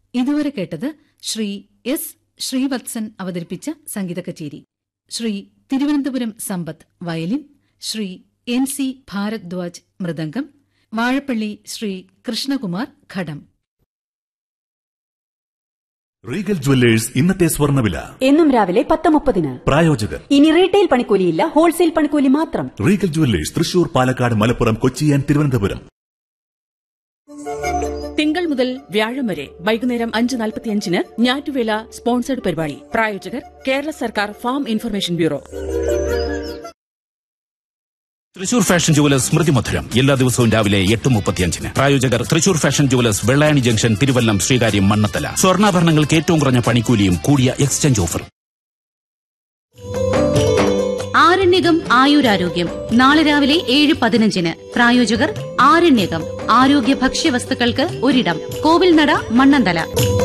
ഇതുവരെ കേട്ടത് ശ്രീ എസ് ശ്രീവത്സൻ അവതരിപ്പിച്ച സംഗീത കച്ചേരി Shri Thiruvananthapuram Sampath violin Shri N C Bharadwaj mridangam Vazhappally Shri Krishnakumar ghatam Regal jewellers ഇന്നത്തെ സ്വർണ്ണവില എന്നും രാവിലെ പത്ത് മുപ്പതിന് പ്രായോജകർ ഇനി റീറ്റെയിൽ പണിക്കൂലിയില്ല ഹോൾസെയിൽ പണിക്കൂലി മാത്രം Regal jewellers Thrissur Palakkad Malappuram Kochi and Thiruvananthapuram തിങ്കൾ മുതൽ വ്യാഴം വരെ വൈകുന്നേരം അഞ്ച് നാൽപ്പത്തിയഞ്ചിന് ഞാറ്റുവേല സ്പോൺസർഡ് പരിപാടി പ്രായോജകർ കേരള സർക്കാർ farm information bureau Thrissur fashion jewellers സ്മൃതി മധുരം എല്ലാ ദിവസവും രാവിലെ എട്ട് മുപ്പത്തിയഞ്ചിന് പ്രായോജകർ Thrissur fashion jewellers Vellayani junction Thiruvallam Sreekaryam Mannanthala സ്വർണ്ണാഭരണങ്ങൾക്ക് ഏറ്റവും കുറഞ്ഞ പണിക്കൂലിയും കൂടിയ എക്സ്ചേഞ്ച് ഓഫറും ആരണ്യകം ആയുരാരോഗ്യം നാളെ രാവിലെ ഏഴ് പതിനഞ്ചിന് പ്രായോജകർ ആരണ്യകം ആരോഗ്യ ഭക്ഷ്യവസ്തുക്കൾക്ക് ഒരിടം കോവിൽനട മണ്ണന്തല